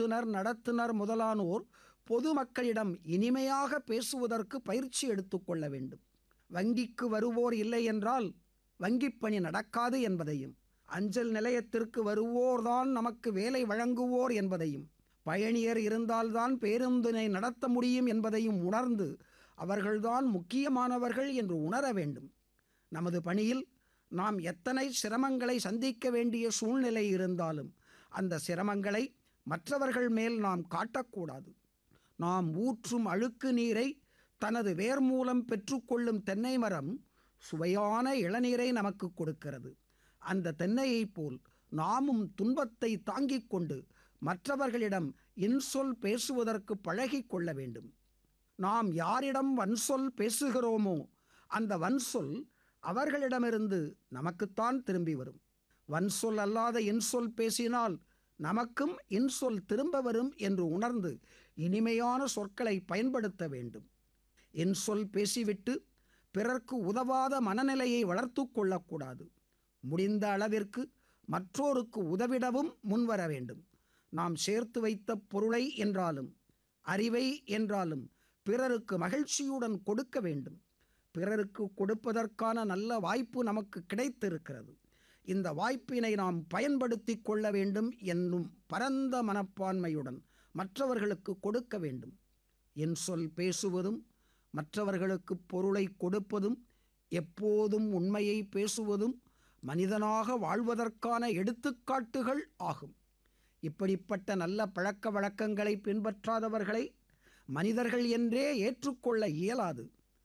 ஓட்டுநர் நடத்துனர் முதலானோர் பொதுமக்களிடம் இனிமையாக பேசுவதற்கு பயிற்சி எடுத்துக்கொள்ள வேண்டும் வங்கிக்கு வருவோர் இல்லை என்றால் வங்கிப் பணி நடக்காது என்பதையும் அஞ்சல் நிலையத்திற்கு வருவோர்தான் நமக்கு வேலை வழங்குவோர் என்பதையும் பயணியர் இருந்தால்தான் பேருந்தினை நடத்த முடியும் என்பதையும் உணர்ந்து அவர்கள்தான் முக்கியமானவர்கள் என்று உணர வேண்டும் நமது பணியில் நாம் எத்தனை சிரமங்களை சந்திக்க வேண்டிய சூழ்நிலை இருந்தாலும் அந்த சிரமங்களை மற்றவர்கள் மேல் நாம் காட்டக்கூடாது நாம் ஊற்றும் அழுக்கு நீரை தனது வேர் மூலம் பெற்றுக்கொள்ளும் தென்னை மரம் சுவையான இளநீரை நமக்கு கொடுக்கிறது அந்த தென்னையைப் போல் நாமும் துன்பத்தை தாங்கிக் கொண்டு மற்றவர்களிடம் இன்சொல் பேசுவதற்கு பழகிக் கொள்ள வேண்டும் நாம் யாரிடம் வன்சொல் பேசுகிறோமோ அந்த வன்சொல் அவர்களிடமிருந்து நமக்குத்தான் திரும்பி வரும் வன்சொல் அல்லாத இன்சொல் பேசினால் நமக்கும் இன்சொல் திரும்ப வரும் என்று உணர்ந்து இனிமையான சொற்களை பயன்படுத்த வேண்டும் இன்சொல் பேசிவிட்டு பிறர்க்கு உதவாத மனநிலையை வளர்த்து கொள்ளக்கூடாது முடிந்த அளவிற்கு மற்றோருக்கு உதவிடவும் முன்வர வேண்டும் நாம் சேர்த்து வைத்த பொருளை என்றாலும் அறிவை என்றாலும் பிறருக்கு மகிழ்ச்சியுடன் கொடுக்க வேண்டும் பிறருக்கு கொடுப்பதற்கான நல்ல வாய்ப்பு நமக்கு கிடைத்திருக்கிறது இந்த வாய்ப்பினை நாம் பயன்படுத்தி கொள்ள வேண்டும் என்னும் பரந்த மனப்பான்மையுடன் மற்றவர்களுக்கு கொடுக்க வேண்டும் என் சொல் பேசுவதும் மற்றவர்களுக்கு பொருளை கொடுப்பதும் எப்போதும் உண்மையை பேசுவதும் மனிதனாக வாழ்வதற்கான எடுத்துக்காட்டுகள் ஆகும் இப்படிப்பட்ட நல்ல பழக்க வழக்கங்களை பின்பற்றாதவர்களை மனிதர்கள் என்றே ஏற்றுக்கொள்ள இயலாது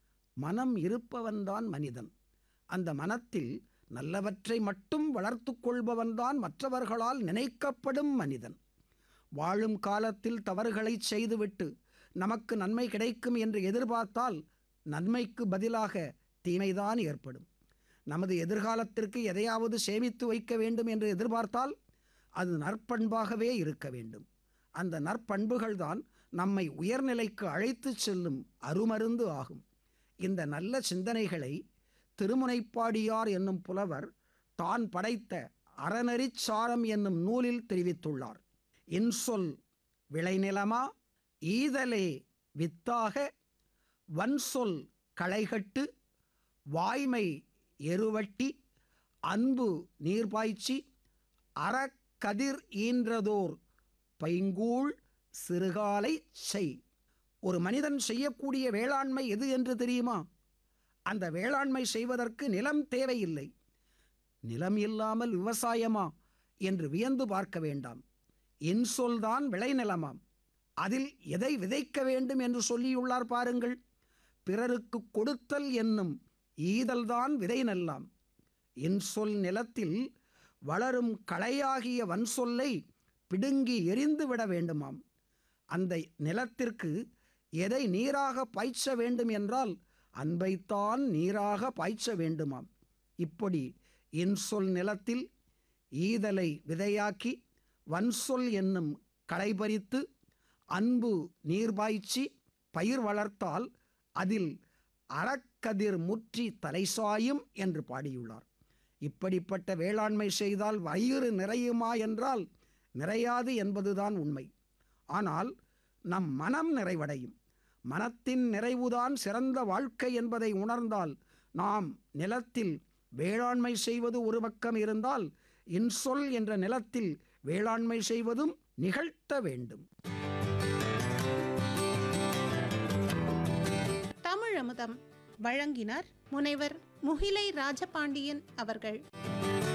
மனம் இருப்பவன்தான் மனிதன் அந்த மனத்தில் நல்லவற்றை மட்டும் வளர்த்து கொள்பவன்தான் மற்றவர்களால் நினைக்கப்படும் மனிதன் வாழும் காலத்தில் தவறுகளை செய்துவிட்டு நமக்கு நன்மை கிடைக்கும் என்று எதிர்பார்த்தால் நன்மைக்கு பதிலாக தீமைதான் ஏற்படும் நமது எதிர்காலத்திற்கு எதையாவது சேமித்து வைக்க வேண்டும் என்று எதிர்பார்த்தால் அது நற்பண்பாகவே இருக்க வேண்டும் அந்த நற்பண்புகள்தான் நம்மை உயர்நிலைக்கு அழைத்துச் செல்லும் அருமருந்து ஆகும் இந்த நல்ல சிந்தனைகளை திருமுனைப்பாடியார் என்னும் புலவர் தான் படைத்த அறநெறிச் சாரம் என்னும் நூலில் தெரிவித்துள்ளார் இன்சொல் விளைநிலமா ஈதலே வித்தாக வன்சொல் களைகட்டு வாய்மை எருவட்டி அன்பு நீர்பாய்ச்சி அறக்கதிர் ஈன்றதோர் பைங்கூழ் சிறுகாலை செய் ஒரு மனிதன் செய்யக்கூடிய வேளாண்மை எது என்று தெரியுமா அந்த வேளாண்மை செய்வதற்கு நிலம் தேவையில்லை நிலம் இல்லாமல் விவசாயமா என்று வியந்து பார்க்க வேண்டாம் இன்சொல்தான் விளைநிலமாம் அதில் எதை விதைக்க வேண்டும் என்று சொல்லியுள்ளார் பாருங்கள் பிறருக்கு கொடுத்தல் என்னும் ஈதல்தான் விதை நெல்லாம் இன்சொல் நிலத்தில் வளரும் களையாகிய வன்சொல்லை பிடுங்கி எரிந்து விட வேண்டுமாம் அந்த நிலத்திற்கு எதை நீராக பாய்ச்ச வேண்டும் என்றால் அன்பைத்தான் நீராக பாய்ச்ச வேண்டுமாம் இப்படி இன்சொல் நிலத்தில் ஈதலை விதையாக்கி வன்சொல் என்னும் களைபறித்து அன்பு நீர்பாய்ச்சி பயிர் வளர்த்தால் அதில் அறக்கதிர் முற்றி தலைசாயும் என்று பாடியுள்ளார் இப்படிப்பட்ட வேளாண்மை செய்தால் வயிறு நிறையுமா என்றால் நிறையாது என்பதுதான் உண்மை ஆனால் நம் மனம் நிறைவடையும் மனத்தின் நிறைவுதான் சிறந்த வாழ்க்கை என்பதை உணர்ந்தால் நாம் நிலத்தில் வேளாண்மை செய்வது ஒரு பக்கம் இருந்தால் இன்சொல் என்ற நிலத்தில் வேளாண்மை செய்வதும் நிகழ்த்த வேண்டும் தமிழமுதம் வழங்கினார் முனைவர் முகிலை ராஜபாண்டியன் அவர்கள்